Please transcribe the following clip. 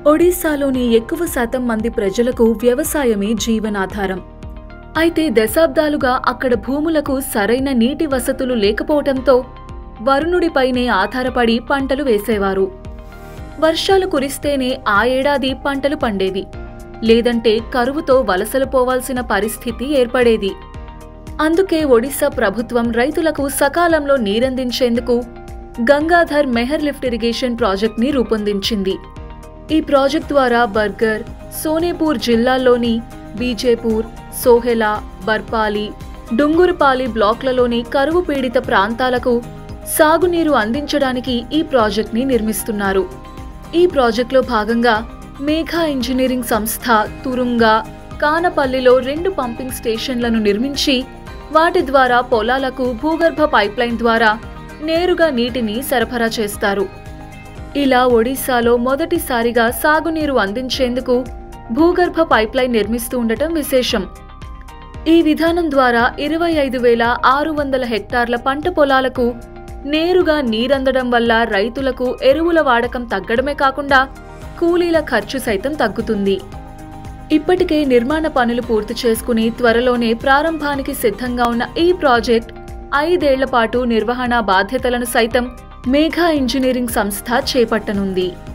ఒడిశాలోని ఎక్కువ శాతం మంది ప్రజలకు వ్యవసాయమే జీవనాధారం అయితే దశాబ్దాలుగా అక్కడ భూములకు సరైన నీటి వసతులు లేకపోవటంతో వరుణుడిపైనే ఆధారపడి పంటలు వేసేవారు వర్షాలు కురిస్తేనే ఆ ఏడాది పంటలు పండేవి లేదంటే కరువుతో వలసలు పోవాల్సిన పరిస్థితి ఏర్పడేది అందుకే ఒడిశా ప్రభుత్వం రైతులకు సకాలంలో నీరందించేందుకు గంగాధర్ మెహర్ లిఫ్ట్ ఇరిగేషన్ ప్రాజెక్ట్ని రూపొందించింది ఈ ప్రాజెక్ట్ ద్వారా బర్గర్ సోనేపూర్ జిల్లాల్లోని బీజేపూర్ సోహెలా బర్పాలి డుంగురుపాలి బ్లాక్లలోని కరువు పీడిత ప్రాంతాలకు సాగునీరు అందించడానికి ఈ ప్రాజెక్ట్ని నిర్మిస్తున్నారు ఈ ప్రాజెక్టులో భాగంగా మేఘా ఇంజనీరింగ్ సంస్థ తురుంగా కానపల్లిలో రెండు పంపింగ్ స్టేషన్లను నిర్మించి వాటి ద్వారా పొలాలకు భూగర్భ పైప్లైన్ ద్వారా నేరుగా నీటిని సరఫరా చేస్తారు ఇలా ఒడిశాలో మొదటిసారిగా సాగునీరు అందించేందుకు భూగర్భ పైప్లైన్ నిర్మిస్తూ ఉండటం విశేషం ఈ విధానం ద్వారా ఇరవై ఐదు వేల ఆరు వందల హెక్టార్ల పంట పొలాలకు నేరుగా నీరందడం వల్ల రైతులకు ఎరువుల వాడకం తగ్గడమే కాకుండా కూలీల ఖర్చు సైతం తగ్గుతుంది ఇప్పటికే నిర్మాణ పనులు పూర్తి చేసుకుని త్వరలోనే ప్రారంభానికి సిద్ధంగా ఉన్న ఈ ప్రాజెక్ట్ ఐదేళ్ల పాటు నిర్వహణ బాధ్యతలను సైతం మేఘా ఇంజనీరింగ్ సంస్థ చేపట్టనుంది